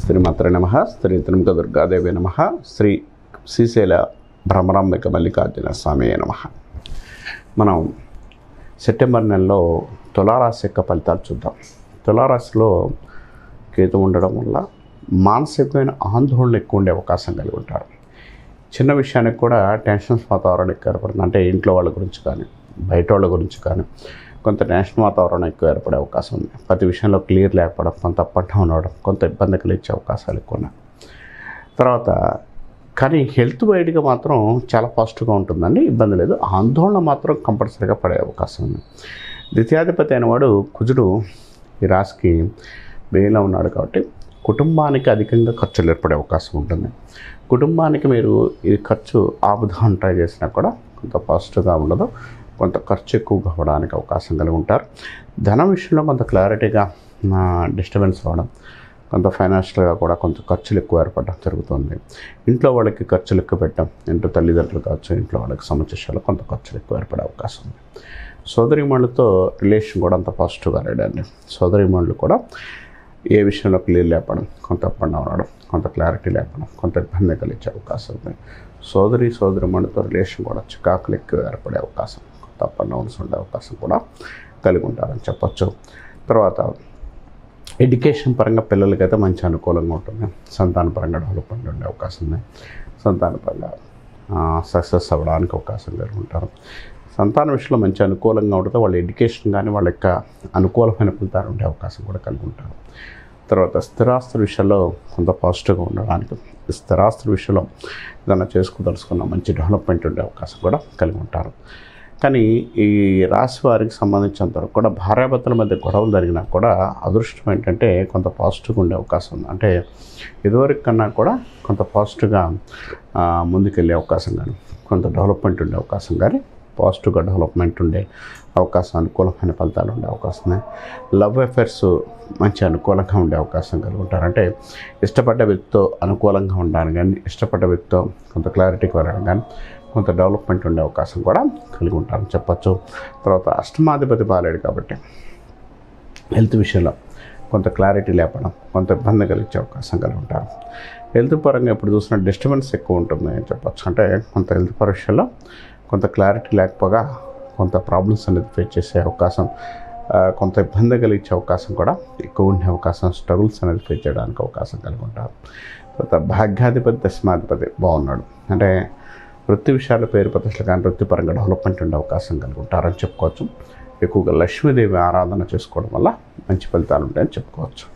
శ్రీమాత్ర నమ శ్రీ త్రిముఖ దుర్గాదేవి నమ శ్రీ శ్రీశైల భ్రమరాంబిక మల్లికార్జున స్వామి నమ మనం సెప్టెంబర్ నెలలో తులారాశి యొక్క ఫలితాలు చూద్దాం తులారాశిలో కేతు ఉండడం వల్ల మానసికమైన ఆందోళన ఎక్కువ ఉండే అవకాశం కలిగి ఉంటారు చిన్న విషయానికి కూడా టెన్షన్స్ వాతావరణం ఎక్కువ ఏర్పడుతుంది అంటే ఇంట్లో వాళ్ళ గురించి కానీ బయట వాళ్ళ గురించి కానీ కొంత టెన్షన్ వాతావరణం ఎక్కువ ఏర్పడే అవకాశం ఉంది ప్రతి విషయంలో క్లియర్ లేకపోవడం కొంత అప్పట్టం ఉండడం కొంత ఇబ్బంది కలిగించే అవకాశాలు ఎక్కువ ఉన్నాయి తర్వాత కానీ హెల్త్ వైడ్గా మాత్రం చాలా పాజిటివ్గా ఉంటుందండి ఇబ్బంది లేదు ఆందోళన మాత్రం కంపల్సరీగా పడే అవకాశం ఉంది ద్వితీయాధిపతి అయిన వాడు కుజుడు ఈ రాశికి వేలో ఉన్నాడు కాబట్టి కుటుంబానికి అధికంగా ఖర్చులు ఏర్పడే అవకాశం ఉంటుంది కుటుంబానికి మీరు ఈ ఖర్చు ఆపుదాం ట్రై చేసినా కూడా కొంత పాజిటివ్గా ఉండదు కొంత ఖర్చు ఎక్కువగా అవ్వడానికి అవకాశం కలిగి ఉంటారు ధనం విషయంలో కొంత క్లారిటీగా డిస్టర్బెన్స్ అవ్వడం కొంత ఫైనాన్షియల్గా కూడా కొంత ఖర్చులు ఎక్కువ ఏర్పడడం జరుగుతుంది ఇంట్లో వాళ్ళకి ఖర్చులు ఎక్కువ పెట్టడం ఇంట్లో తల్లిదండ్రులు కావచ్చు ఇంట్లో వాళ్ళకి సమస్యలు కొంత ఖర్చులు ఎక్కువ ఏర్పడే అవకాశం ఉంది సోదరిమణులతో రిలేషన్ కూడా అంత పాజిటివ్గా లేడండి సోదరిమణులు కూడా ఏ విషయంలో క్లియర్ లేపడం కొంత అప్పండా ఉండడం కొంత క్లారిటీ లేపడం కొంత ఇబ్బంది కలిగించే అవకాశం ఉంది సోదరి సోదరిమణితో రిలేషన్ కూడా చికాకులు ఎక్కువ ఏర్పడే అవకాశం కొంత అప్పండా ఉండే అవకాశం కూడా కలిగి ఉంటారని చెప్పొచ్చు తర్వాత ఎడ్యుకేషన్ పరంగా పిల్లలకైతే మంచి అనుకూలంగా ఉంటుంది సంతాన పరంగా డెవలప్మెంట్ ఉండే అవకాశం ఉంది సంతాన పరంగా సక్సెస్ అవ్వడానికి అవకాశం కలిగి ఉంటారు సంతాన విషయంలో మంచి అనుకూలంగా ఉంటుంది వాళ్ళ ఎడ్యుకేషన్ కానీ వాళ్ళ యొక్క అనుకూలమైన ఫలితాలు ఉండే అవకాశం కూడా కలిగి ఉంటారు తర్వాత స్థిరాస్తుల విషయంలో కొంత పాజిటివ్గా ఉండడానికి స్థిరాస్తుల విషయంలో ఏదైనా చేసుకోదలుచుకున్న మంచి డెవలప్మెంట్ ఉండే అవకాశం కూడా కలిగి ఉంటారు కానీ ఈ రాశి వారికి సంబంధించినంత వరకు కూడా భార్యాభర్తల మధ్య గొడవలు జరిగినా కూడా అదృష్టం ఏంటంటే కొంత పాజిటివ్గా ఉండే అవకాశం ఉంది అంటే ఇదివరకు కన్నా కూడా కొంత పాజిటివ్గా ముందుకెళ్ళే అవకాశం కానీ కొంత డెవలప్మెంట్ ఉండే అవకాశం కానీ పాజిటివ్గా డెవలప్మెంట్ ఉండే అవకాశం అనుకూలమైన ఫలితాలు ఉండే అవకాశం ఉన్నాయి లవ్ అఫేర్స్ మంచి అనుకూలంగా ఉండే అవకాశం కలిగి ఉంటారు అంటే ఇష్టపడ్డ వ్యక్తితో అనుకూలంగా ఉండడానికి కానీ ఇష్టపడ్డ వ్యక్తితో కొంత క్లారిటీకి వెళ్ళడం కానీ కొంత డెవలప్మెంట్ ఉండే అవకాశం కూడా కలిగి ఉంటారని చెప్పచ్చు తర్వాత అష్టమాధిపతి బాలేడు కాబట్టి హెల్త్ విషయంలో కొంత క్లారిటీ లేపడం కొంత ఇబ్బంది కలిగించే అవకాశం కలిగి ఉంటారు హెల్త్ పరంగా ఇప్పుడు చూసిన డిస్టర్బెన్స్ ఎక్కువ ఉంటుంది అని చెప్పచ్చు అంటే కొంత హెల్త్ పరీక్షల్లో కొంత క్లారిటీ లేకపోగా కొంత ప్రాబ్లమ్స్ అనేది ఫేస్ చేసే అవకాశం కొంత ఇబ్బంది కలిగించే అవకాశం కూడా ఎక్కువ ఉండే అవకాశం స్ట్రగుల్స్ అనేది ఫేస్ చేయడానికి అవకాశం కలిగి ఉంటారు తర్వాత భాగ్యాధిపతి దశమాధిపతి బాగున్నాడు అంటే వృత్తి విషయాలు పేరు ప్రతిష్టలు కానీ వృత్తిపరంగా డెవలప్మెంట్ ఉండే అవకాశం కలిగి ఉంటారని చెప్పుకోవచ్చు ఎక్కువగా లక్ష్మీదేవి ఆరాధన చేసుకోవడం వల్ల మంచి ఫలితాలు ఉంటాయని చెప్పుకోవచ్చు